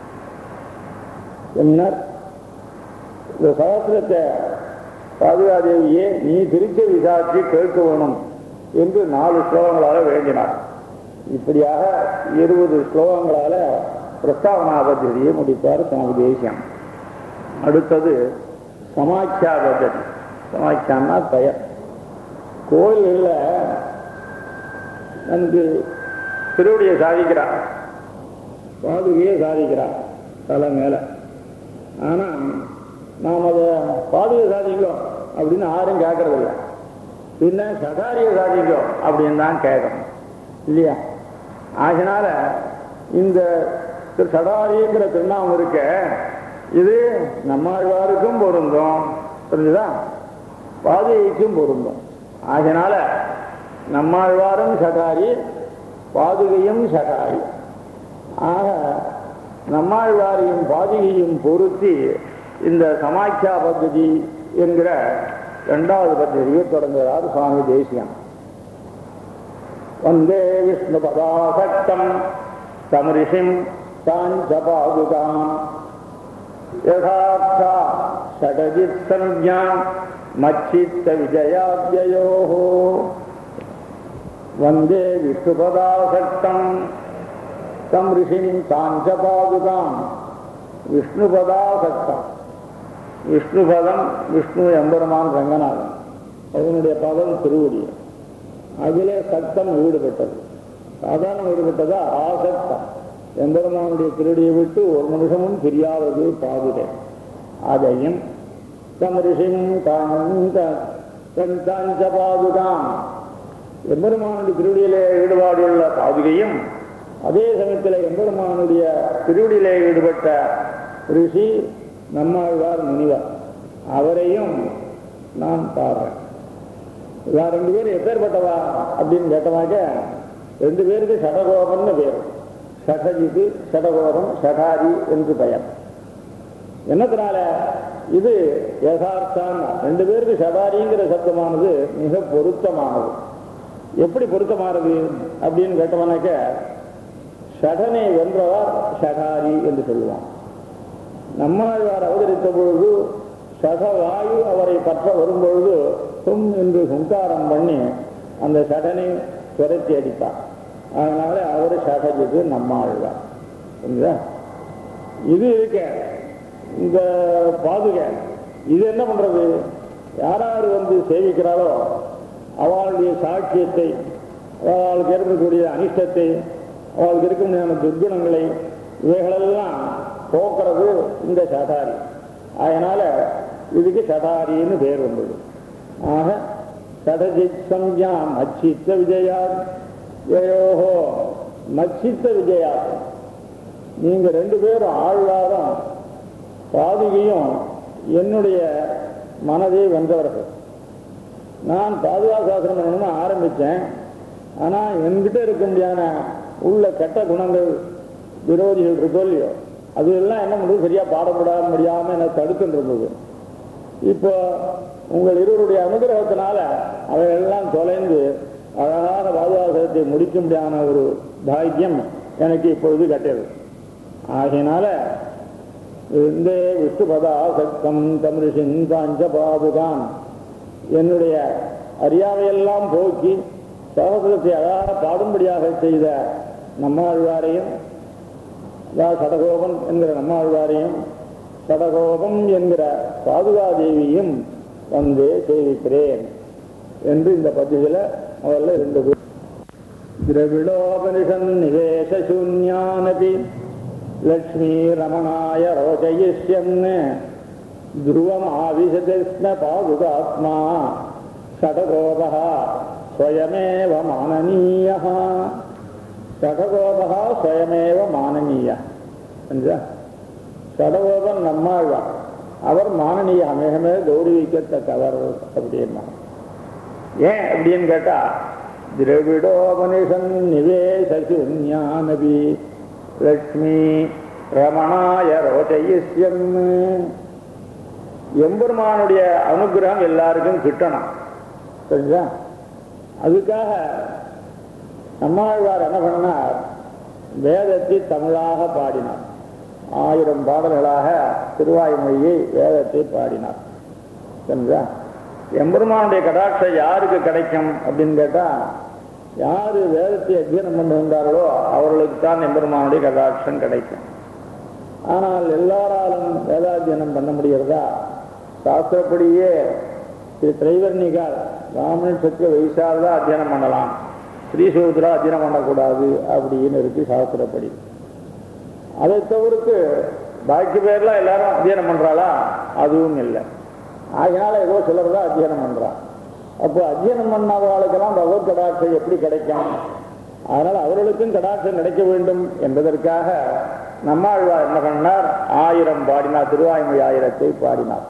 என்னால் இந்த சகசிரத்தை பாதுகாதேவியே நீ திருச்ச விசாரிச்சு கேட்க வேணும் என்று நாலு ஸ்லோகங்களால வேண்டினார் இப்படியாக இருபது ஸ்லோகங்களால பிரஸ்தாவனா பദ്ധதியை முடித்தார் சுவாமி தேசியம் அடுத்தது சமாக்கியா பദ്ധதி சமாக்கியான்னா பெயர் கோயில்களில் நன்கு திருவடியை சாதிக்கிறார் பாதுகையை சாதிக்கிறார் தலை மேல ஆனா நாம் அதை பாதுகை சாதிக்கும் அப்படின்னு யாரும் கேட்கறதில்ல பின்ன சகாரியை சாதிக்கும் அப்படின்னு தான் கேட்கணும் இல்லையா ஆகினால இந்த திரு சடாரிங்கிற திருநாமம் இருக்க இது நம்மாழ்வாருக்கும் பொருந்தும் புரிஞ்சுதா பாதுகைக்கும் பொருந்தும் ஆகினால நம்மாழ்வாரும் சகாரி பாதுகையும் சகாரி ஆக நம்மாழ்வாரையும் பாதுகையும் பொருத்தி இந்த சமாக்கியா பദ്ധதி என்கிற இரண்டாவது பദ്ധதியை தொடங்குகிறார் சுவாமி தேசியம் வந்தே விஷ்ணு பதாசக்தம் தமரிஷிம் சாஞ்சபாதுகாம் யதார்த்தா ஷடஜித் சஞ்ஞா மச்சித்த விஜயாத்யயோ வந்தே விஷ்ணுபதாசக்தம் தம் ரிஷிம் சாஞ்சபாதுகாம் விஷ்ணுபதாசக்தம் விஷ்ணுபதம் விஷ்ணு எம்பெருமான் ரங்கநாதன் அவனுடைய பதம் திருவடி அதிலே சக்தம் ஈடுபட்டது சாதாரண ஈடுபட்டதா ஆசக்தம் எம்பெருமானுடைய திருடியை விட்டு ஒரு நிமிஷமும் பிரியாதது பாதுகை அதையும் தம் ரிஷிம் காஞ்ச பாதுகாம் எம்பெருமானுடைய திருவடியிலே ஈடுபாடுள்ள பாதுகையும் அதே சமயத்தில் எம்பெருமானுடைய திருவடியிலே ஈடுபட்ட ரிஷி நம்மாழ்வார் முனிவர் அவரையும் நான் பாடுறேன் இவா ரெண்டு பேரும் எப்பேற்பட்டவா அப்படின்னு கேட்டவாக்க ரெண்டு பேருக்கு சடகோபம்னு பேர் சடஜித்து சடகோபம் சடாரி என்று பெயர் என்னத்தினால இது யதார்த்தம் ரெண்டு பேருக்கு சடாரிங்கிற சப்தமானது மிக பொருத்தமானது எப்படி பொருத்தமானது அப்படின்னு கேட்டவனாக்க ஷடனை வென்றவர் ஷடாரி என்று சொல்லுவான் நம்மாழ்வார் அவதரித்த பொழுது சகவாயு அவரை பற்ற வரும்பொழுது தும் என்று ஹுங்காரம் பண்ணி அந்த சடனை துரத்தி அடித்தார் அதனால அவர் சகஜது நம்மாழ்வார் புரியுதா இது இருக்க இந்த பாதுகை இது என்ன பண்றது யாராரு வந்து சேவிக்கிறாரோ அவளுடைய சாட்சியத்தை அவளுக்கு இருக்கக்கூடிய அனிஷ்டத்தை அவளுக்கு இருக்க முடியாத துர்குணங்களை இவைகளெல்லாம் போக்குறது இந்த சடாரி அதனால இதுக்கு சடாரின்னு பேர் வந்தது ஆக சடஜித் சம்யா மச்சித்த விஜயா ஜயோஹோ மச்சித்த விஜயா நீங்க ரெண்டு பேரும் ஆழ்வாரும் பாதுகையும் என்னுடைய மனதை வென்றவர்கள் நான் பாதுகாசாசனம் பண்ணணும்னு ஆரம்பித்தேன் ஆனால் என்கிட்ட இருக்க முடியாத உள்ள கெட்ட குணங்கள் விரோதிகள் இருக்கோ இல்லையோ அது எல்லாம் என்ன பண்ணுறது சரியாக பாடப்படாத முடியாமல் என்னை தடுத்துட்டு இருந்தது இப்போ உங்கள் இருவருடைய அனுகிரகத்தினால அவையெல்லாம் தொலைந்து அழகான பாதுகாசத்தை முடிக்க முடியாத ஒரு பாக்கியம் எனக்கு இப்பொழுது கட்டது ஆகையினால இந்த விஷ்ணுபதா சக்தம் தமிழின் காஞ்ச பாதுகான் என்னுடைய அறியாமையெல்லாம் போக்கி சகோதரத்தை அழகாக பாடும்படியாக செய்த நம்மாழ்வாரையும் அதாவது சடகோபன் என்கிற நம்மாழ்வாரையும் சடகோபம் என்கிற பாதுகாதேவியும் வந்து சேவிக்கிறேன் என்று இந்த பத்தியில முதல்ல ரெண்டு பேர் திரவிடோபனிஷன் நிவேச சூன்யானபி லக்ஷ்மீ ரமணாய ரோஜயிஷ்யன் துருவம் ஆவிசதஸ்ம பாதுகாத்மா சடகோபः ஸ்வயமேவ மானனீயः சடகோபः ஸ்வயமேவ மானனீய புரிஞ்சா சடகோபன் நம்மாழ்வார் அவர் மானனீய மிகமே கௌரவிக்கத்தக்கவர் அப்படின்னா ஏன் அப்படின்னு கேட்டா திரவிடோபனிஷன் நிவேசூன்யானபி லக்ஷ்மி ரமணாய ரோச்சயிஷ்யன் எம்பெருமானுடைய அனுகிரகம் எல்லாருக்கும் கிட்டணும் சரிங்களா அதுக்காக நம்மாழ்வார் என்ன பண்ணார் வேதத்தை தமிழாக பாடினார் ஆயிரம் பாடல்களாக திருவாய்மொழியை வேதத்தை பாடினார் சரிங்களா எம்பெருமானுடைய கடாட்சம் யாருக்கு கிடைக்கும் அப்படின்னு கேட்டா யாரு வேதத்தை அத்தியனம் பண்ணி வந்தார்களோ அவர்களுக்கு தான் எம்பெருமானுடைய கடாட்சம் கிடைக்கும் ஆனால் எல்லாராலும் வேதாத்தியனம் பண்ண முடிகிறதா சாஸ்திரப்படியே திரு திரைவர்ணிகார் ராமன் சத்திய வயசாக தான் அத்தியனம் பண்ணலாம் ஸ்ரீசூத்ரா அத்தியனம் பண்ணக்கூடாது அப்படின்னு இருக்கு சாஸ்திரப்படி அதை தவிர்த்து பாக்கி பேர்லாம் எல்லாரும் அத்தியனம் பண்றாளா அதுவும் இல்லை ஆகையினால ஏதோ சிலர் தான் அத்தியனம் பண்றா அப்போ அத்தியனம் பண்ணாதவர்களுக்கெல்லாம் பகவத் கடாட்சம் எப்படி கிடைக்கும் அதனால் அவர்களுக்கும் கடாட்சம் கிடைக்க வேண்டும் என்பதற்காக நம்மாழ்வார் என்ன பண்ணார் ஆயிரம் பாடினார் திருவாய்மொழி ஆயிரத்தை பாடினார்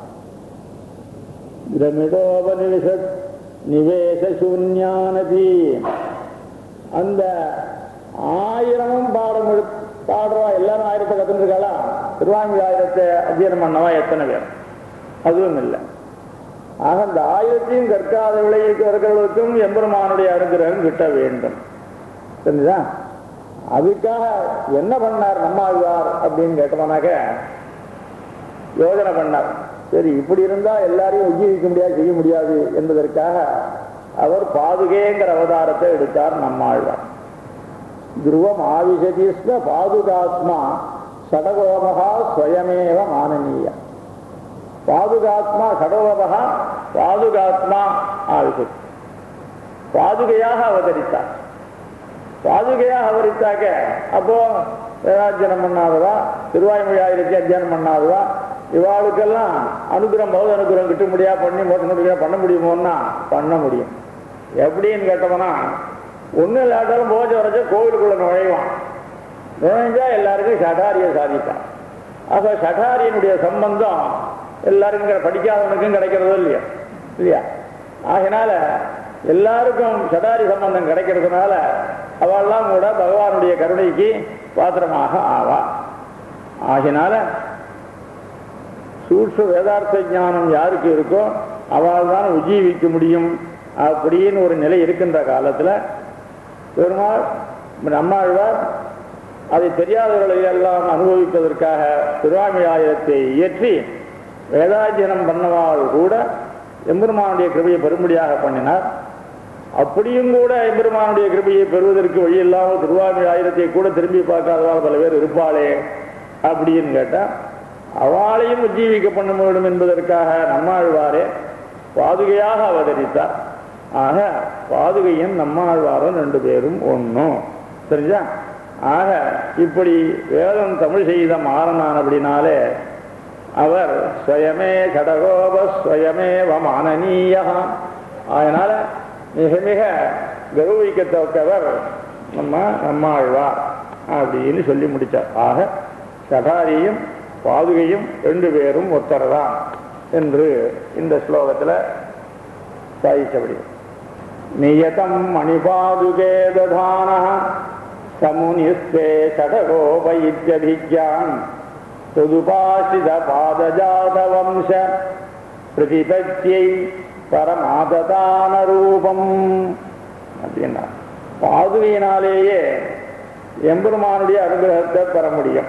பிரமிடோபனிஷத் நிவேச சூன்யானதி அந்த ஆயிரமும் பாடம் எடு- பாடுறவா எல்லாரும் ஆயிரத்தை கத்துருக்காளா திருவாய்மொழி ஆயிரத்தை அத்தியனம் பண்ணவா எத்தனை பேர் அதுவும் இல்லை ஆக அந்த ஆயிரத்தையும் கற்காத விளைவிக்கிறவர்களுக்கும் எம்பெருமானுடைய அனுகிரகம் கிட்ட வேண்டும் தெரிஞ்சுதா அதுக்காக என்ன பண்ணார் நம்மாழ்வார் அப்படின்னு கேட்டோம்னாக்க யோஜனை பண்ணார் சரி இப்படி இருந்தா எல்லாரையும் உஜ்ஜீவிக்க முடியாது செய்ய முடியாது என்பதற்காக அவர் பாதுகேங்கிற அவதாரத்தை எடுத்தார் நம்மாழ்வார் துருவம் ஆவிசதீஸ்வ பாதுகாத்மா சடகோபகா ஸ்வயமேவ மானனீய பாதுகாத்மா சடகோபகா பாதுகாத்மா ஆவிசதி பாதுகையாக அவதரித்தார் பாதுகையாக அவதரித்தாக்க அப்போ வேதாத்தியனம் பண்ணாதவா திருவாய்மொழி ஆயிரத்தி அத்தியானம் பண்ணாதவா இவாளுக்கெல்லாம் அனுகிரகம் பௌத அனுகிரகம் கிட்ட முடியா பண்ணி மோசம் முடியா பண்ண முடியுமோன்னா பண்ண முடியும் எப்படின்னு கேட்டோம்னா ஒன்றும் இல்லாட்டாலும் போஜ வரைச்ச கோவிலுக்குள்ள நுழைவான் நுழைஞ்சா எல்லாருக்கும் சடாரியை சாதித்தான் அப்ப சடாரியனுடைய சம்பந்தம் எல்லாருக்கும் கிடை- படிக்காதவனுக்கும் கிடைக்கிறதோ இல்லையா இல்லையா ஆகினால எல்லாருக்கும் சடாரி சம்பந்தம் கிடைக்கிறதுனால அவெல்லாம் கூட பகவானுடைய கருணைக்கு பாத்திரமாக ஆவா ஆகினால சூட்ச வேதார்த்த ஞானம் யாருக்கு இருக்கோ அவள் தான் உஜீவிக்க முடியும் அப்படின்னு ஒரு நிலை இருக்கின்ற காலத்துல பெருமாள் நம்மாழ்வார் அதை தெரியாதவர்களை எல்லாம் அனுபவிப்பதற்காக திருவாமி ஆயிரத்தை இயற்றி வேதாத்தியனம் பண்ணவாள் கூட எம்பெருமானுடைய கிருபையை பெரும்படியாக பண்ணினார் அப்படியும் கூட எம்பெருமானுடைய கிருபையை பெறுவதற்கு வழி இல்லாமல் திருவாமி ஆயிரத்தை கூட திரும்பி பார்க்காதவாள் பல பேர் இருப்பாளே அப்படின்னு கேட்டா அவளையும் உஜ்ஜீவிக்க பண்ண வேண்டும் என்பதற்காக நம்மாழ்வாரே பாதுகையாக அவதரித்தார் ஆக பாதுகையும் நம்மாழ்வாரும் ரெண்டு பேரும் ஒண்ணும் தெரிஞ்சா ஆக இப்படி வேதம் தமிழ் செய்த மாறனானபடினாலே அவர் ஸ்வயமே கடகோப ஸ்வயமேவ மானனீயா அதனால மிக மிக கௌரவிக்கத்தக்கவர் நம்ம நம்மாழ்வார் அப்படின்னு சொல்லி முடிச்சார் ஆக சடாரியும் பாதுகையும் ரெண்டு பேரும் ஒத்தர்தான் என்று இந்த ஸ்லோகத்தில் சாதிச்சபடி நியதம் மணிபாதுகே ததான சமுனிஸ்தே சடகோப இத்தியபிஜான் துதுபாசித பாதஜாத வம்ச பிரதிபத்தியை பரமாததான ரூபம் அப்படின்னா பாதுகையினாலேயே எம்பெருமானுடைய அனுகிரகத்தை பெற முடியும்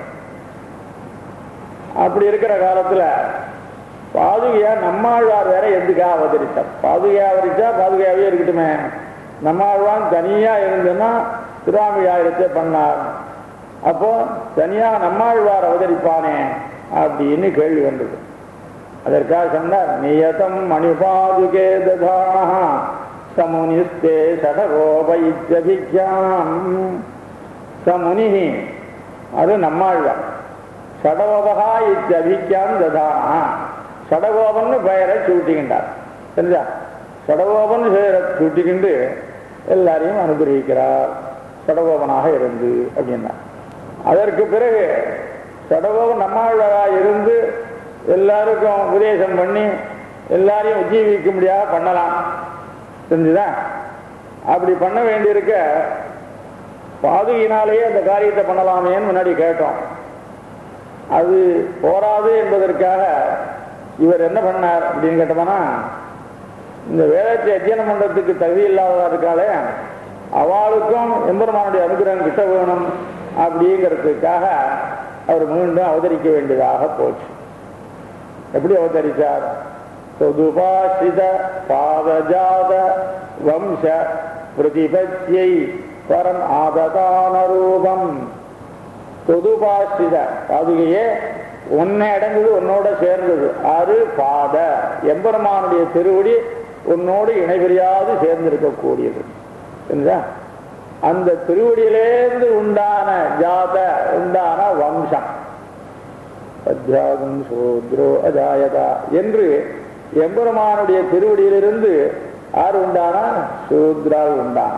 அப்படி இருக்கிற காலத்துல பாதுகையா நம்மாழ்வார் வேற எதுக்கா அவதரித்தார் பாதுகையா அவதரிச்சா பாதுகையாவே இருக்கட்டுமே நம்மாழ்வான் தனியா இருந்ததுன்னா திருவாமியாயிரத்தை பண்ணார் அப்போ தனியா நம்மாழ்வார் அவதரிப்பானே அப்படின்னு கேள்வி வந்தது அதற்காக சொன்னார் நியதம் மணிபாதுகே ததான சமுனிஸ்தே சடகோபயித்யபிக்யாம் சமுனி அது நம்மாழ்வார் சடகோபகா இத்தியபிக்யாம் ததானா சடகோபன்னு பெயரை சூட்டிக்கின்றார் தெரிஞ்சா சடகோபன் பெயரை சூட்டிக்கிண்டு எல்லாரையும் அனுகிரகிக்கிறார் சடகோபனாக இருந்து அப்படின்னா அதற்கு பிறகு சடகோபன் நம்மாழ்வாராக இருந்து எல்லாருக்கும் உபதேசம் பண்ணி எல்லாரையும் உஜ்ஜீவிக்க முடியாத பண்ணலாம் தெரிஞ்சுதா அப்படி பண்ண வேண்டியிருக்க பாதுகினாலேயே அந்த காரியத்தை பண்ணலாமேன்னு முன்னாடி கேட்டோம் அது போராது என்பதற்காக இவர் என்ன பண்ணார் அப்படின்னு கேட்டோம்னா இந்த வேதத்தை அத்தியனம் பண்றதுக்கு தகுதி இல்லாததா இருக்காளே அவளுக்கும் எம்பெருமானுடைய அனுகிரகம் கிட்ட வேணும் அப்படிங்கிறதுக்காக அவர் மீண்டும் அவதரிக்க வேண்டியதாக போச்சு எப்படி அவதரித்தார் சொதுபாசித பாதஜாத வம்ச பிரதிபத்தியை பரம் ஆததான ரூபம் தொதுபாசித பாதுகையே உன்னை அடங்குது உன்னோட சேர்ந்தது அது பாத எம்பெருமானுடைய திருவடி உன்னோடு இணைபிரியாது சேர்ந்திருக்கக்கூடியது புரியுதா? அந்த திருவடியிலேருந்து உண்டான ஜாத உண்டான வம்சம் அத்தியாகம் சூத்ரோ அஜாயதா என்று எம்பெருமானுடைய திருவடியிலிருந்து யார் உண்டானா சூத்ரால் உண்டான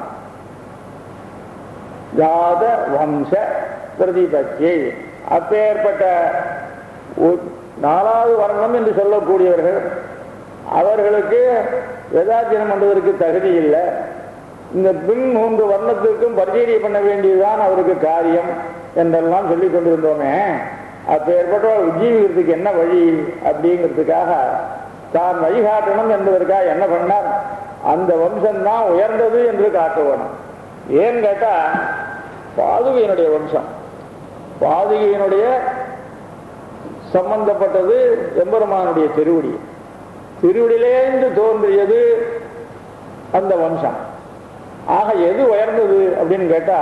ஜாத வம்ச பிரதிபத்தியை அப்பேற்பட்ட ஒ- நாலாவது வர்ணம் என்று சொல்லக்கூடியவர்கள் அவர்களுக்கு வேதாத்தியனம் பண்ணுவதற்கு தகுதி இல்லை இந்த பின் மூன்று வர்ணத்திற்கும் பரிச்சீரியை பண்ண வேண்டியதுதான் அவருக்கு காரியம் என்றெல்லாம் சொல்லிக் கொண்டிருந்தோமே அப்பேற்பட்டவர் உஜ்ஜீவிக்கிறதுக்கு என்ன வழி அப்படிங்கிறதுக்காக தான் வழிகாட்டணும் என்பதற்காக என்ன பண்ணார் அந்த வம்சம்தான் உயர்ந்தது என்று காட்ட வேணும் ஏன்னு கேட்டா பாதுகையினுடைய வம்சம் பாதுகையினுடைய சம்பந்தப்பட்டது எம்பெருமானுடைய திருவடி திருவடியிலேந்து தோன்றியது அந்த வம்சம் ஆக எது உயர்ந்தது அப்படின்னு கேட்டா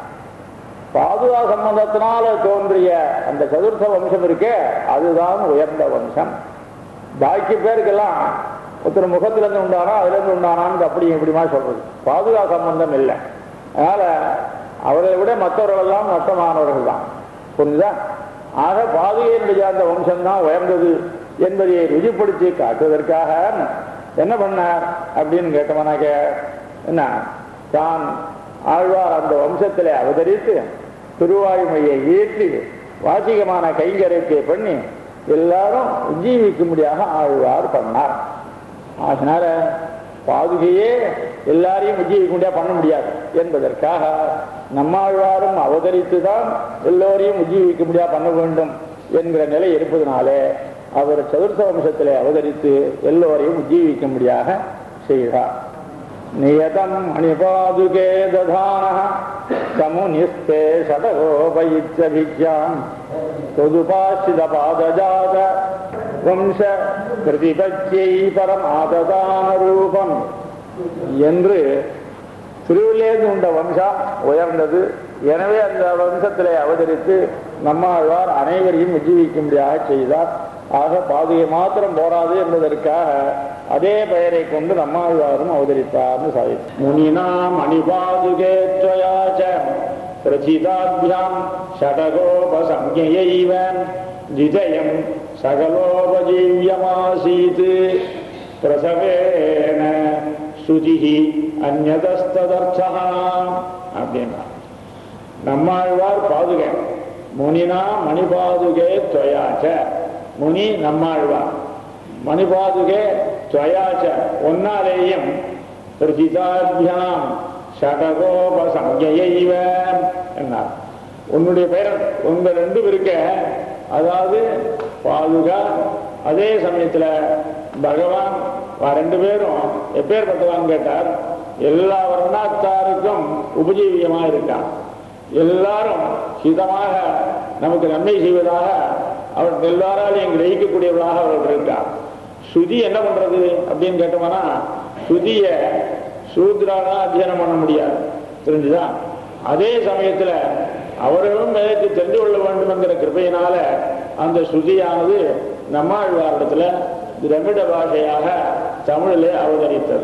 பாதுகா சம்பந்தத்தினால தோன்றிய அந்த சதுர்த்த வம்சம் இருக்கே அதுதான் உயர்ந்த வம்சம் பாக்கி பேருக்கெல்லாம் ஒருத்தர் முகத்துல இருந்து உண்டானா அதுல இருந்து உண்டானான்னு அப்படி இப்படிமா சொல்றது பாதுகா சம்பந்தம் இல்லை அதனால அவரை விட மற்றவர்கள் எல்லாம் நஷ்டமானவர்கள் தான் புரிஞ்சுதா ஆக பாதுகையினுடைய அந்த வம்சம் தான் உயர்ந்தது என்பதை ருஜிப்படுத்தி காட்டுவதற்காக என்ன பண்ணார் அப்படின்னு கேட்டவனாக்க என்ன தான் ஆழ்வார் அந்த வம்சத்திலே அவதரித்து திருவாயுமையை ஏற்றி வாசிகமான கைங்கரியத்தை பண்ணி எல்லாரும் உஜ்ஜீவிக்கும்படியாக ஆழ்வார் பண்ணார் அதனால பாதுகையே எல்லாரையும் உஜ்ஜீவிக்க முடியாது பண்ண முடியாது என்பதற்காக நம்மாழ்வாரும் அவதரித்து தான் எல்லோரையும் உஜ்ஜீவிக்க முடியாது பண்ண வேண்டும் என்கிற நிலை இருப்பதனாலே அவர் சதுர்த்த வம்சத்திலே அவதரித்து எல்லோரையும் உஜ்ஜீவிக்கும்படியாக செய்கிறார் நியதம் மணிபாதுகே ததான சமுனிஸ்தே சடகோபயிச்சபிக்யாம் தொதுபாசித பாதஜாத வம்ச பிரதிபத்தியை பரமாததான ரூபம் என்று திருவில்லேந்து உண்ட வம்சம் உயர்ந்தது எனவே அந்த வம்சத்திலே அவதரித்து நம்மாழ்வார் அனைவரையும் உஜ்ஜீவிக்கும்படியாக செய்தார் ஆக பாதுகை மாத்திரம் போராது என்பதற்காக அதே பெயரை கொண்டு நம்மாழ்வாரும் அவதரித்தார்னு சாதி முனினா மணிபாதுகேத்வயாச்ச பிரச்சிதாபியாம் ஷடகோபசம்யைவ ஜிஜயம் சகலோபஜீவியமாசீத் பிரசவேன சுதிஹி அந்நதஸ்ததர்த்தா அப்படின்னா நம்மாழ்வார் பாதுகை முனினா மணிபாதுகே துவயாச்ச முனி நம்மாழ்வார் மணிபாதுகே துவயாச்ச ஒன்னாலேயும் பிரதிதாபியாம் ஷடகோபசம்யைவ என்னார் உன்னுடைய பெயர் உங்க ரெண்டும் இருக்க அதாவது பாதுகா அதே சமயத்துல பகவான் வ- ரெண்டு பேரும் எப்பேற்பட்டவான்னு கேட்டார் எல்லா வர்ணாத்தாருக்கும் உபஜீவியமாக இருக்கான் எல்லாரும் ஹிதமாக நமக்கு நன்மை செய்வதாக அவர் எல்லாராலையும் கிரகிக்கக்கூடியவர்களாக அவர்கள் இருக்கார் ஸ்ருதி என்ன பண்றது அப்படின்னு கேட்டோம்னா ஸ்ருதிய சூத்ரால அத்தியனம் பண்ண முடியாது தெரிஞ்சுதா அதே சமயத்துல அவர்களும் வேதத்தை தெரிந்து கொள்ள வேண்டும் என்கிற கிருபையினால அந்த ஸ்ருதியானது நம்மாழ்வாரிடத்துல திரமிட பாஷையாக தமிழிலே அவதரித்தது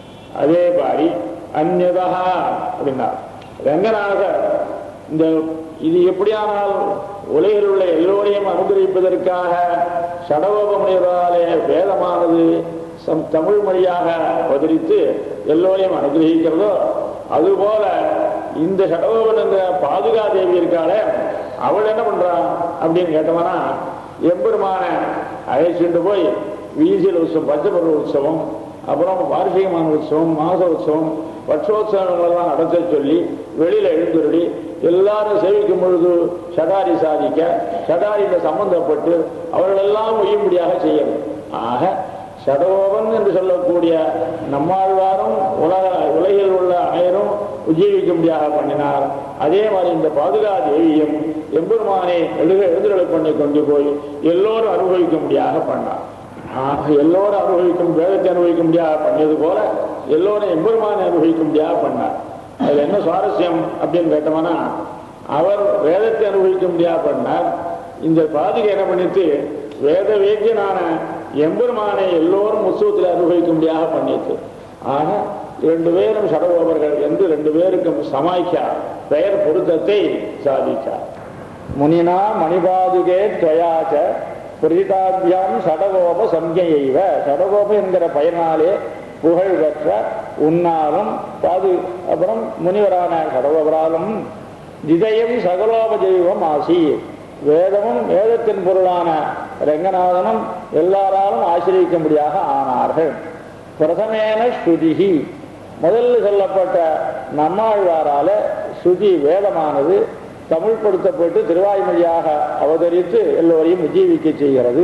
அதே மாதிரி அந்நதா அப்படின்னா ரங்கநாதர் இந்த இது எப்படியானால் உலகில் உள்ள எல்லோரையும் அனுகிரகிப்பதற்காக சடவோபமுடையவராலே வேதமானது சம் தமிழ் மொழியாக அவதரித்து எல்லோரையும் அனுகிரகிக்கிறதோ அதுபோல இந்த சடவோபன் என்ற பாதுகா தேவி இருக்காளே அவள் என்ன பண்றான் அப்படின்னு கேட்டவனா எம்பெருமான அழைச்சிட்டு போய் வீசியல் உற்சவம் பஞ்சபர்வ உற்சவம் அப்புறம் வார்ஷிகமான உற்சவம் மாச உற்சவம் பட்சோத்சவங்களெல்லாம் நடத்த சொல்லி வெளியில எழுந்துருடி எல்லாரும் சேவிக்கும் பொழுது சடாரி சாதிக்க சடாரியில சம்பந்தப்பட்டு அவர்களெல்லாம் உய்யும்படியாக செய்யணும் ஆக சடவோபன் என்று சொல்லக்கூடிய நம்மாழ்வாரும் உலக உலகில் உள்ள அனைவரும் உஜீவிக்கும்படியாக பண்ணினார் அதே மாதிரி இந்த பாதுகா தேவியும் எம்பெருமானை எழுக எழுதுகளை பண்ணி கொண்டு போய் எல்லோரும் அனுபவிக்கும்படியாக பண்ணார் ஆக எல்லோரும் அனுபவிக்கும் வேதத்தை அனுபவிக்கும்படியாக பண்ணியது போல எல்லோரும் எம்பெருமானை அனுபவிக்கும்படியாக பண்ணார் அதுல என்ன சுவாரஸ்யம் அப்படின்னு கேட்டோம்னா அவர் வேதத்தை அனுபவிக்கும்படியாக பண்ணார் இந்த பாதுகை என்ன பண்ணிட்டு வேத வேத்தியனான எம்பெருமானை எல்லோரும் உற்சவத்தில் அனுபவிக்கும்படியாக பண்ணிட்டு ஆக இரண்டு பேரும் சடகோபர்கள் என்று ரெண்டு பேருக்கும் சமாய்க்கா பெயர் பொருத்தத்தை சாதித்தார் முனினா மணிபாதுகே துவயாச்ச பிரதிதாபியாம் சடகோப சம்யைவ சடகோப என்கிற பயனாலே புகழ் பெற்ற உன்னாலும் பாது அப்புறம் முனிவரான சடகோபராலும் திதயம் சகலோப ஜெய்வம் ஆசி வேதமும் வேதத்தின் பொருளான ரங்கநாதனும் எல்லாராலும் ஆசிரியக்கும்படியாக ஆனார்கள் பிரதமேன ஸ்ருதிஹி முதல்ல சொல்லப்பட்ட நம்மாழ்வாரால ஸ்ருதி வேதமானது தமிழ்படுத்தப்பட்டு திருவாய்மொழியாக அவதரித்து எல்லோரையும் உஜீவிக்க செய்கிறது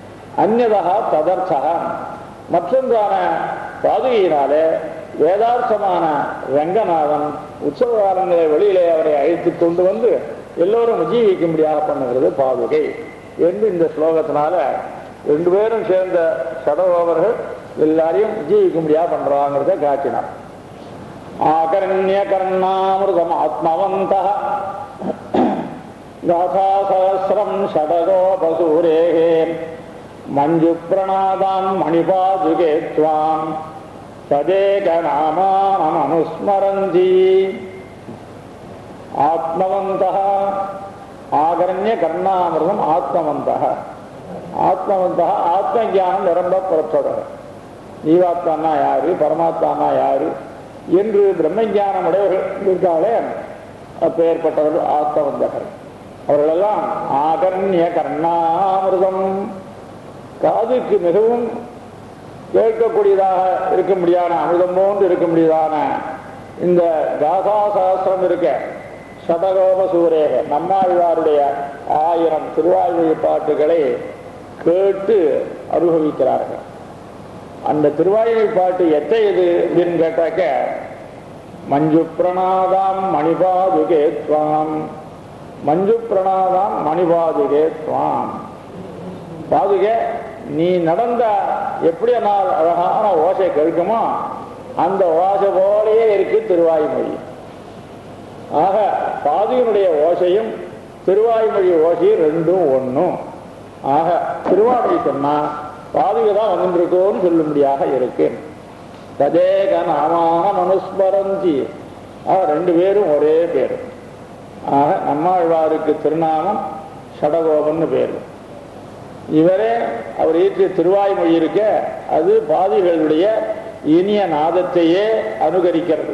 அந்நதா ததர்த்தா மற்றொன்றான பாதுகையினாலே வேதார்த்தமான ரங்கநாதன் உற்சவ காலங்களை வெளியிலே அவரை அழைத்து கொண்டு வந்து எல்லோரும் உஜீவிக்கும்படியாக பண்ணுகிறது பாதுகை என்று இந்த ஸ்லோகத்தினால ரெண்டு பேரும் சேர்ந்த சடவோவர்கள் எல்லாரையும் உஜீவிக்கும்படியாக பண்றாங்கிறத காட்டினார் ஆகரண்ய கர்ணாமிருதம் ஆத்மவந்த காசாசகசிரம் ஷடகோபசூரேகே மஞ்சு பிரணாதாம் மணிபாதுகே துவாம் ததேக நாமானம் அனுஸ்மரந்தி ஆத்மவந்த ஆகரண்ய கர்ணாமிருதம் ஆத்மவந்த ஆத்மவந்த ஆத்ம ஞானம் நிரம்ப புறப்படுற ஜீவாத்மானா யாரு பரமாத்மானா யாரு என்று பிரம்மஞானம் உடையவர்கள் இருக்காளே அப்பேற்பட்டவர்கள் ஆத்மவந்தகர் அவர்களெல்லாம் ஆகரண்ய கர்ணாமிருதம் காதுக்கு மிகவும் கேட்கக்கூடியதாக இருக்க முடியாத அமிர்தம் போன்று இருக்க முடியாதான இந்த காசா சாஸ்திரம் இருக்க சடகோப சூரேக நம்மாழ்வாருடைய ஆயிரம் திருவாழ்வழி பாட்டுகளை கேட்டு அனுபவிக்கிறார்கள் அந்த திருவாயூர் பாட்டு எத்தையது அப்படின்னு கேட்டாக்க மஞ்சு பிரணாதாம் மணிபாதுகே துவாம் மஞ்சு பிரணாதாம் மணிபாதுகே துவாம் பாதுகே நீ நடந்த எப்படி நாள் அழகான ஓசை கேட்குமோ அந்த ஓசை போலயே இருக்கு திருவாய்மொழி ஆக பாதுகனுடைய ஓசையும் திருவாய்மொழி ஓசையும் ரெண்டும் ஒண்ணும் ஆக திருவாமொழி சொன்னா பாதுகை தான் வந்திருக்கோன்னு சொல்லும்படியாக இருக்கு ததேக நாமான மனுஸ்மரந்தி ஆக ரெண்டு பேரும் ஒரே பேர் ஆக நம்மாழ்வாருக்கு திருநாமம் சடகோபன்னு பேர் இவரே அவர் இயற்றிய திருவாய்மொழி இருக்க அது பாதிகளுடைய இனிய நாதத்தையே அனுகரிக்கிறது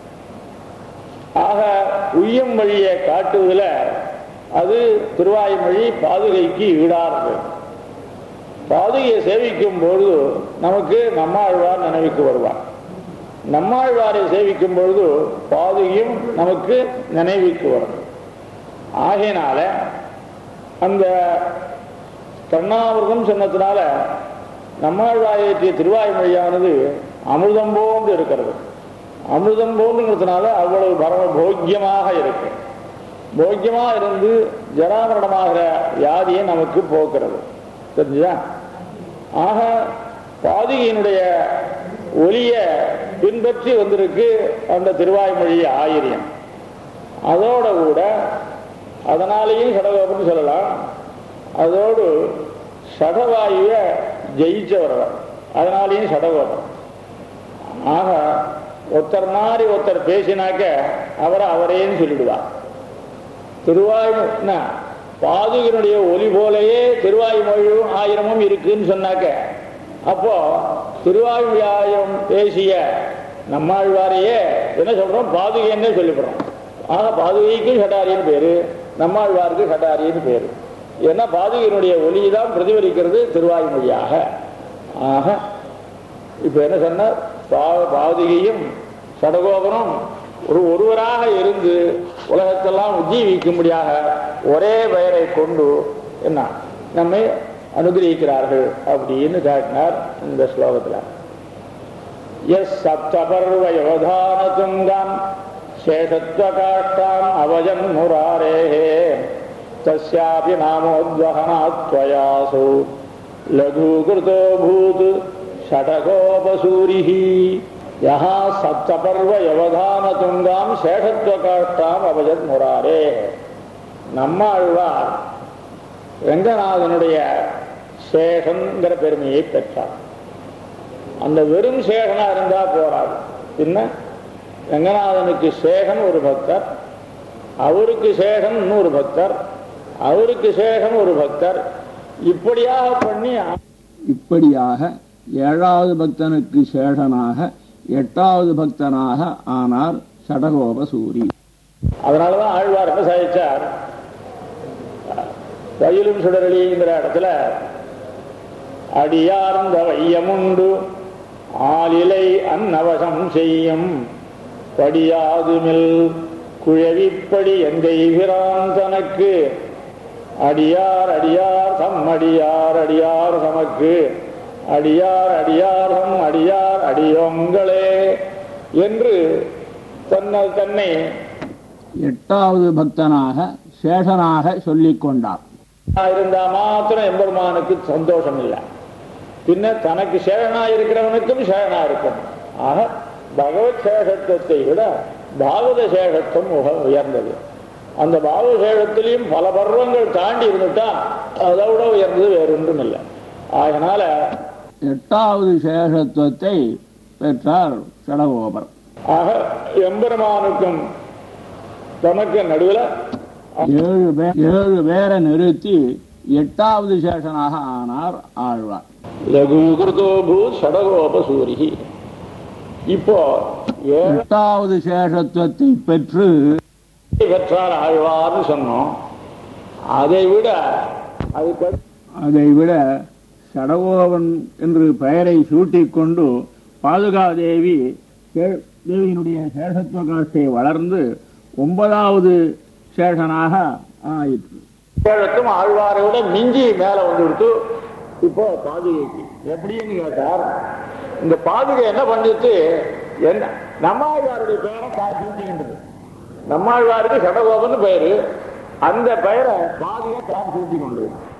ஆக உய்யும் வழியை காட்டுவதில் அது திருவாய்மொழி பாதுகைக்கு ஈடானது பாதுகையை சேவிக்கும் பொழுது நமக்கு நம்மாழ்வார் நினைவுக்கு வருவார் நம்மாழ்வாரை சேவிக்கும் பொழுது பாதுகையும் நமக்கு நினைவுக்கு வரும் ஆகையினால அந்த கர்ணாமிரதம் சொன்னதுனால நம்மாழ்வாயற்றிய திருவாய்மொழியானது அமிர்தம் போன்று இருக்கிறது அமிர்தம் போன்றுங்கிறதுனால அவ்வளவு பரம போக்கியமாக இருக்கு போக்கியமா இருந்து ஜராமரணமாகிற வியாதியை நமக்கு போக்குறது தெரிஞ்சுதா ஆக பாதுகையினுடைய ஒளிய பின்பற்றி வந்திருக்கு அந்த திருவாய்மொழி ஆயிரியம் அதோட கூட அதனாலேயும் சடகோபம்னு சொல்லலாம் அதோடு சடவாயுவை ஜெயிச்சவர் அவர் அதனாலேயும் சடகோபம் ஆக ஒருத்தர் மாதிரி ஒருத்தர் பேசினாக்க அவரை அவரேன்னு சொல்லிடுவார் திருவாய் பாதுகனுடைய ஒலி போலயே திருவாய்மொழியும் ஆயிரமும் இருக்குன்னு சொன்னாக்க அப்போ திருவாய்மொழியாயிரம் பேசிய நம்மாழ்வாரையே என்ன சொல்றோம் பாதுகைன்னே சொல்லிவிடுறோம் ஆக பாதுகைக்கும் சடாரின்னு பேரு நம்மாழ்வாருக்கு சடாரின்னு பேரு ஏன்னா பாதுகையினுடைய ஒலி தான் பிரதிபலிக்கிறது திருவாய்மொழியாக ஆக இப்ப என்ன சொன்னார் பா- பாதுகையும் சடகோபனும் ஒரு ஒருவராக இருந்து உலகத்தெல்லாம் உஜ்ஜீவிக்கும்படியாக ஒரே பெயரை கொண்டு என்ன நம்மை அனுகிரகிக்கிறார்கள் அப்படின்னு காட்டினார் இந்த ஸ்லோகத்துல எஸ் சப்தபர்வ யோதான துங்கம் சேஷத்வகாஷ்டாம் அவஜன் முராரேஹே தஸ்யாபி நாமோத்வகனாத்வயாசு லघूकृतो भूत् षटकोपसूरिः यः सप्तपर्व यवधानतुङ्गाम् சேஷத்வகாஷ்டாம் அவஜத் முராரே நம்மாழ்வார் ரங்கநாதனுடைய சேஷங்கிற பெருமையை பெற்றார் அந்த வெறும் சேகனா இருந்தா போராது பின்ன ரங்கநாதனுக்கு சேகன் ஒரு பக்தர் அவருக்கு சேகன் இன்னொரு பக்தர் அவருக்கு சேகன் ஒரு பக்தர் இப்படியாக பண்ணி இப்படியாக ஏழாவது பக்தனுக்கு சேஷனாக எட்டாவது பக்தனாக ஆனார் சடகோப சூரி அதனாலதான் ஆழ்வார் என்ன சாதிச்சார் வயலும் சுடரளிங்கிற இடத்துல அடியார்ந்த வையமுண்டு ஆலிலை அன்னவசம் செய்யும் படியாதுமில் குழவிப்படி எந்தை பிரான் தனக்கு அடியார் அடியார் தம் அடியார் அடியார் தமக்கு அடியார் அடியார் தம் அடியார் அடியோங்களே என்று தன்னை தன்னை எட்டாவது பக்தனாக சேஷனாக சொல்லிக் கொண்டார் இருந்தா மாத்திரம் எம்பெருமானுக்கு சந்தோஷம் இல்லை பின்ன தனக்கு சேகனா இருக்கிறவனுக்கும் சேகனா இருக்கும் ஆக பகவத் சேஷத்துவத்தை விட பாகவத சேஷத்துவம் மிக உயர்ந்தது அந்த பாகவத சேஷத்திலையும் பல பருவங்கள் தாண்டி இருந்துட்டா அதை விட உயர்ந்தது வேறொன்றும் இல்லை அதனால எட்டாவது சேஷத்துவத்தை பெற்றார் சடகோபர் ஆக எம்பெருமானுக்கும் தமக்கு நடுவில் ஏழு பேர் ஏழு பேரை நிறுத்தி எட்டாவது சேஷனாக ஆனார் ஆழ்வார் லகுகிருதோ பூ சடகோப சூரிகி இப்போ ஏழு எட்டாவது சேஷத்துவத்தை பெற்று பெற்றார் ஆழ்வார்னு சொன்னோம் அதை விட அதுக்கு அதை விட சடகோபன் என்று பெயரை சூட்டிக் கொண்டு பாதுகாதேவி சே- தேவியினுடைய சேஷத்துவ காட்சியை வளர்ந்து ஒன்பதாவது சேஷனாக ஆயிற்று சேழத்தும் ஆழ்வாரை விட மிஞ்சி மேல வந்து கொடுத்து இப்போ பாதுகைக்கு எப்படின்னு கேட்டார் இந்த பாதுகை என்ன பண்ணிட்டு என்ன நம்மாழ்வாருடைய பெயரை காட்சிக்கின்றது நம்மாழ்வாருக்கு சடகோபன் பெயரு அந்த பெயரை பாதுகை காட்சி கொண்டு